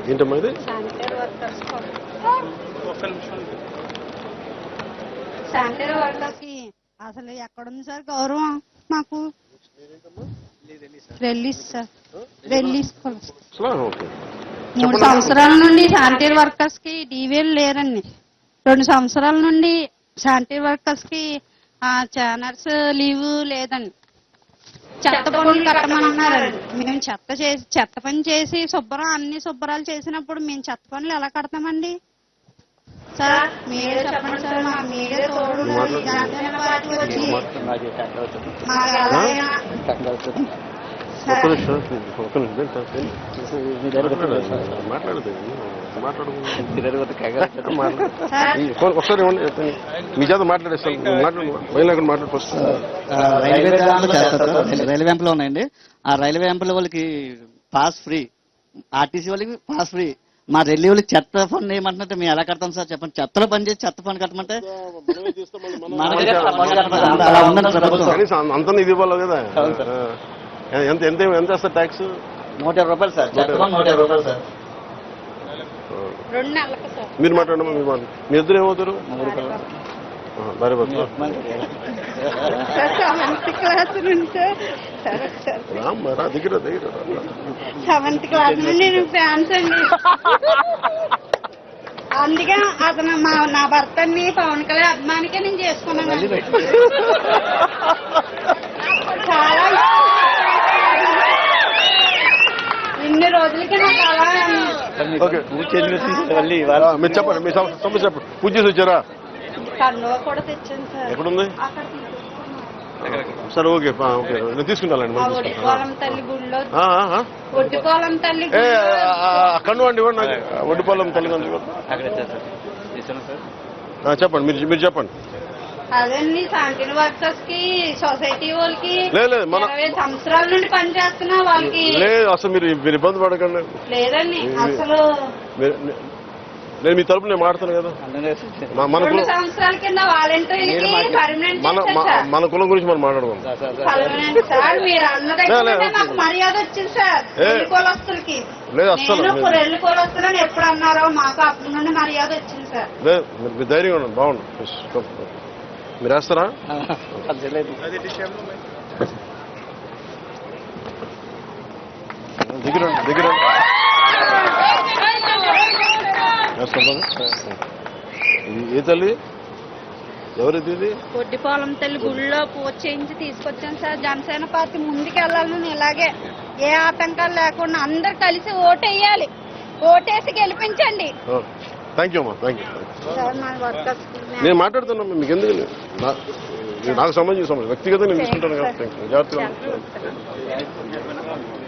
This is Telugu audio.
ఏంటమ్మా ఇది శానిటరీ వర్కర్స్ శానిటరీ వర్కర్స్ కి అసలు ఎక్కడుంది సార్ గౌరవం మాకు రిలీజ్ సార్ రిలీజ్ అసలు ఓకే మూడు సంవత్సరాల నుండి శానిటరీ వర్కర్స్ కి డీవీఎల్ లేరండి రెండు సంవత్సరాల నుండి శానిటరీ వర్కర్స్ కి చానర్స్ లీవ్ లేదండి చెత్త పనులు కట్టమన్నారండి మేము చెత్త చేసి చెత్త పని చేసి శుభ్రం అన్ని శుభ్రాలు చేసినప్పుడు మేము చెత్త పనులు ఎలా కడతామండి సార్ మీరే చెప్పండి సార్ మాకు మీరే తోడు జనసేన పార్టీ వచ్చి మాకు ఎలాగైనా ఒక్క నిమిషం ఒక్క నిమిషం ఏంటా? మాట్లాడదు మాట్లాడు మాట్లాడు సార్ ఈ ఫోన్ ఒకసారి ఇవ్వండి చెప్తాను. మీ చేత మాట్లాడేస్తాను మాట్లాడు బయలు మాట్లాడు ఫస్ట్ ఆ, రైల్వే వెంపలు చేస్తారు సార్. రైల్వే వెంపలు ఉన్నాయండి ఆ రైల్వే వెంపల వాళ్ళకి పాస్ ఫ్రీ ఆర్టీసీ వాళ్ళకి పాస్ ఫ్రీ మా రైల్వే వాళ్ళకి చెత్త పన్ను ఏమంటున్నట్టు మేము ఎలా కడతాం సార్ చెప్పండి చెత్తలో పని చేసి చెత్త పని కట్టమంటే మనకే పన్ను కట్టమంటే అలా ఉందండి ప్రభుత్వం కనీసం అంత ఇది ఇవ్వాలి కదా ఆ. ఎంత ఎంత ఎంత వేస్తారు ట్యాక్స్ నూట ఇరవై రూపాయలు సార్ చెత్త పన్ను నూట ఇరవై రూపాయలు సార్ రెండు నెలలకు సార్ మీరు మాట్లాడమ్మా మీరు మాట్లాడు మీ ఇద్దరు ఏమవుతారు ఆ, భార్య భర్త సార్ సెవెంత్ క్లాస్ నుండి సార్ సార్ సార్ రామ్మా, రా దగ్గర దగ్గర రా. సెవెంత్ క్లాస్ నుండి నేను ఫ్యాన్స్ అండి అందుకే అతను మా నా భర్తని పవన్ కళ్యాణ్ అభిమానికే నేను చేసుకున్నాను చాలా ఇన్ని రోజులకి నాకు అలా ఓకే ఆ, మీరు చెప్పండి మీ సమ- సమస్య చెప్పండి పూజ చేసి వచ్చారా కన్నువ కూడా తెచ్చాను సార్ ఎక్కడుంది అక్కడ తీసుకున్నాను. సరే ఓకే ఆ, ఓకే నేను తీసుకుంటానండి ఆ మనం తీసుకుంటాం. ఒడ్డుకోలం తల్లి గుడిలో ఆ, ఆ, ఆ. ఒడ్డుకోలం తల్లి ఏ గుడిలో ఆ, ఆ, కన్ను అండి ఇవ్వండి నాకు ఒడ్డుపాలెం తల్లిదండ్రులు ఆ, చెప్పండి మీరు మీరు చెప్పండి అదండి శాంతిని వర్కర్స్ కి సొసైటీ వాళ్ళకి లేదు, లేదు, మన- ఇరవై సంవత్సరాల నుండి పనిచేస్తున్నా వాళ్ళకి లేదు అసలు మీరు మీరు ఇబ్బంది పడకండి లేదండి అసలు మీరు- నేను మీ తరపున నేను మాట్లాడుతాను కదా మా- మన రెండు కులం సంవత్సరాల కింద వాలంటీర్లకి పర్మనెంట్ మన చేశారు మన- సార్ మన కులం గురించి మనం మాట్లాడుకుందాం పర్మనెంట్ సార్ మీరు అన్న దగ్గర లే, లే, మాకు మర్యాద వచ్చింది సార్ ఏ. రెల్లి కులస్తులకి లేదు అస్సలు నేను లేదు. రెల్లి కులస్తులని ఎప్పుడు అన్నారో మాకు అప్పటి నుండి మర్యాద వచ్చింది సార్ లేదు మీరు- మీరు ధైర్యంగా ఉండండి బాగుండు ఎస్, కమ్. మీరు వేస్తారా దగ్గర దగ్గర వేస్తాం బాగా? ఇది ఏ తల్లి ఎవరిది ఇది ఒడ్డిపాలెం తల్లి గుళ్ళో పూజ చేయించి తీసుకొచ్చాను సార్ జనసేన పార్టీ ముందుకెళ్ళాలని ఇలాగే ఏ ఆటంకాలు లేకుండా అందరు కలిసి ఓటేయాలి ఓటేసి గెలిపించండి థ్యాంక్ యూ అమ్మా థ్యాంక్ యూ సార్ మన వర్కర్స్ నేను మాట్లాడుతున్నా మీకు ఎందుకు నా- ఇది నాకు సంబంధించిన సమస్య వ్యక్తిగతంగా నేను తీసుకుంటాను కాబట్టి థ్యాంక్ యూ జాగ్రత్తగా ఉండండి.